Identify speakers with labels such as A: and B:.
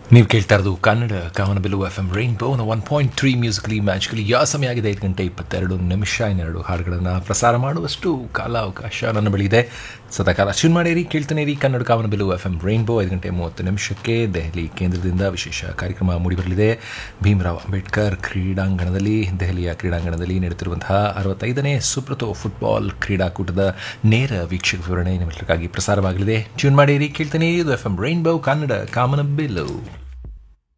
A: ನೀವು ಕೇಳ್ತಾ ಇರೋದು ಕನ್ನಡ ಕಾಮನ ಬಿಲ್ಲು F M rainbow one point three musically ಮ್ಯಾಚ್ಗಲಿ ಯಾವ ಸಮಯ ಆಗಿದೆ ಐದು ಗಂಟೆ ಇಪ್ಪತ್ತೆರಡು ನಿಮಿಷ ಇನ್ನೆರಡು ಹಾಡುಗಳನ್ನು ಪ್ರಸಾರ ಮಾಡುವಷ್ಟು ಕಾಲಾವಕಾಶ ನನ್ನ ಬಳಿ ಇದೆ ಸದಾಕಾಲ ಟ್ಯೂನ್ ಮಾಡಿರಿ ಕೇಳ್ತಾನೆ ರೀ ಕನ್ನಡ ಕಾಮನ ಬಿಲ್ಲು ಎಫ್ ಎಂ ರೈನ್ಬೋ ಐದು ಗಂಟೆ ಮೂವತ್ತು ನಿಮಿಷಕ್ಕೆ ದೆಹಲಿ ಕೇಂದ್ರದಿಂದ ವಿಶೇಷ ಕಾರ್ಯಕ್ರಮ ಮೂಡಿಬರಲಿದೆ ಭೀಮರಾವ್ ಅಂಬೇಡ್ಕರ್ ಕ್ರೀಡಾಂಗಣದಲ್ಲಿ ದೆಹಲಿಯ ಕ್ರೀಡಾಂಗಣದಲ್ಲಿ ನಡೆಯುತ್ತಿರುವಂತಹ ಅರವತ್ತೈದನೇ ಸುಪ್ರತೋ ಫುಟ್ಬಾಲ್ ಕ್ರೀಡಾಕೂಟದ ನೇರ ವೀಕ್ಷಕ ವಿವರಣೆ ನಿಮ್ಮೆಲ್ಲರಿಗಾಗಿ ಪ್ರಸಾರವಾಗಲಿದೆ ಟ್ಯೂನ್ ಮಾಡಿರಿ ಕೇಳ್ತಾನೆ ಇದು ಎಫ್ ಎಂ ರೈನ್ಬೋ ಕನ್ನಡ ಕಾಮನ ಬಿಲ್ಲು